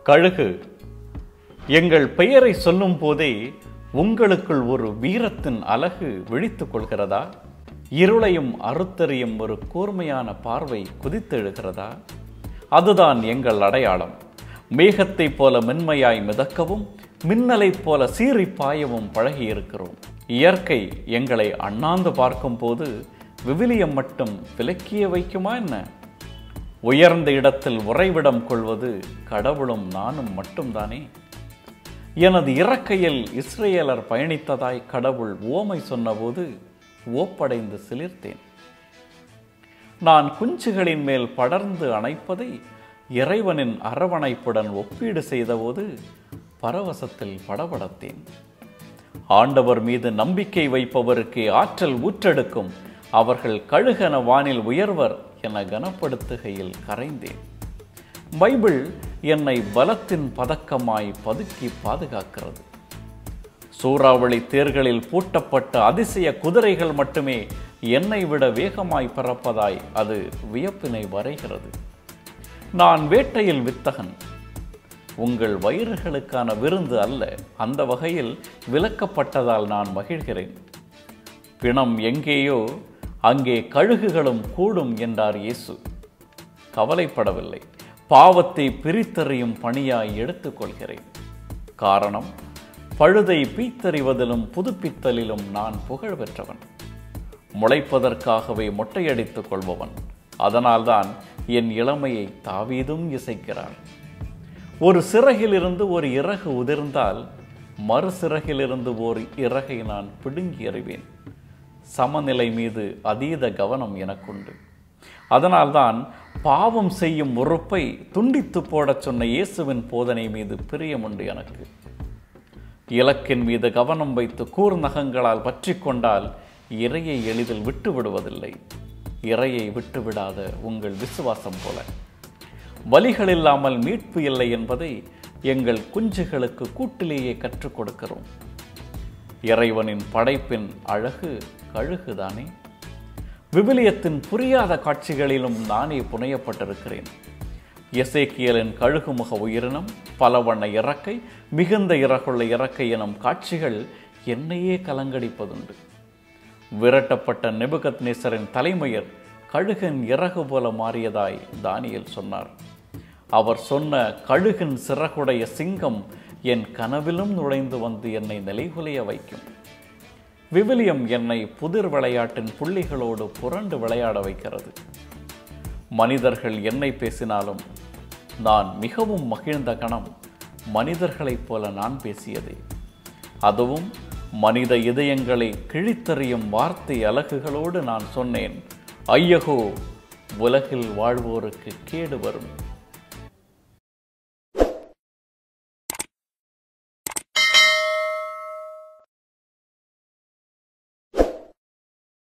கழுகு எங்கள் பெயரை சொல்லும் போதே உங்களுக்குள் ஒரு வீரத்தின் அழகு விழித்துக் கொள்கிறதா இருளையும் அறுத்தறியும் ஒரு கூர்மையான பார்வை குதித்தெழுகிறதா அதுதான் எங்கள் அடையாளம் மேகத்தைப் போல மென்மையாய் மிதக்கவும் மின்னலைப் போல சீறி பாயவும் பழகியிருக்கிறோம் இயற்கை எங்களை அண்ணாந்து பார்க்கும்போது விவிலியம் மட்டும் விலக்கிய வைக்குமா என்ன உயர்ந்த இடத்தில் உறைவிடம் கொள்வது கடவுளும் நானும் மட்டும்தானே எனது இறக்கையில் இஸ்ரேலர் பயணித்ததாய் கடவுள் ஓமை சொன்னபோது ஓப்படைந்து சிலிர்த்தேன் நான் குஞ்சுகளின் மேல் படர்ந்து அணைப்பதை இறைவனின் அரவணைப்புடன் ஒப்பீடு செய்தபோது பரவசத்தில் படபடத்தேன் ஆண்டவர் மீது நம்பிக்கை வைப்பவருக்கு ஆற்றல் ஊற்றெடுக்கும் அவர்கள் கழுகன வானில் உயர்வர் என கனப்படுத்துகையில் கரைந்தேன் பைபிள் என்னை பலத்தின் பதக்கமாய் பதுக்கி பாதுகாக்கிறது சூறாவளி தேர்களில் பூட்டப்பட்ட அதிசய குதிரைகள் மட்டுமே என்னை விட வேகமாய் பறப்பதாய் அது வியப்பினை வரைகிறது நான் வேட்டையில் வித்தகன் உங்கள் வயிறுகளுக்கான விருந்து அல்ல அந்த வகையில் விலக்கப்பட்டதால் நான் மகிழ்கிறேன் பிணம் எங்கேயோ அங்கே கழுகுகளும் கூடும் என்றார் இயேசு கவலைப்படவில்லை பாவத்தை பிரித்தறியும் பணியாய் எடுத்துக்கொள்கிறேன் காரணம் பழுதை பீத்தறிவதிலும் புதுப்பித்தலிலும் நான் புகழ் பெற்றவன் முளைப்பதற்காகவே மொட்டையடித்துக் கொள்பவன் அதனால்தான் என் இளமையை தாவீதும் இசைக்கிறார் ஒரு சிறகிலிருந்து ஒரு இறகு உதிர்ந்தால் மறு சிறகிலிருந்து ஒரு இறகை நான் பிடுங்கி எறிவேன் சமநிலை மீது அதீத கவனம் எனக்குண்டு அதனால்தான் பாவம் செய்யும் உறுப்பை துண்டித்து போடச் சொன்ன இயேசுவின் போதனை மீது பிரியமுண்டு எனக்கு இலக்கின் மீது கவனம் வைத்து கூர்நகங்களால் பற்றி கொண்டால் இறையை எளிதில் விட்டு விடுவதில்லை இறையை விட்டுவிடாத உங்கள் விசுவாசம் போல வலிகள் இல்லாமல் மீட்பு இல்லை என்பதை எங்கள் குஞ்சுகளுக்கு கூட்டிலேயே கற்றுக் கொடுக்கிறோம் இறைவனின் படைப்பின் அழகு கழுகுதானே விவிலியத்தின் புரியாத காட்சிகளிலும் நானே புனையப்பட்டிருக்கிறேன் எசேக்கியலின் கழுகுமுக உயிரினம் பல வண்ண இறக்கை மிகுந்த இறகுள்ள இறக்கை எனும் காட்சிகள் என்னையே கலங்கடிப்பதுண்டு விரட்டப்பட்ட நெபுகத் நேசரின் தலைமையர் கழுகின் இறகு போல மாறியதாய் தானியல் சொன்னார் அவர் சொன்ன கழுகின் சிறகுடைய சிங்கம் என் கனவிலும் நுழைந்து வந்து என்னை நிலைகுலைய வைக்கும் விவிலியம் என்னை புதிர் விளையாட்டின் புள்ளிகளோடு புரண்டு விளையாட வைக்கிறது மனிதர்கள் என்னை பேசினாலும் நான் மிகவும் மகிழ்ந்த கணம் மனிதர்களைப் போல நான் பேசியதே அதுவும் மனித இதயங்களை கிழித்தறியும் வார்த்தை அலகுகளோடு நான் சொன்னேன் ஐயகோ உலகில் வாழ்வோருக்கு கேடு வரும்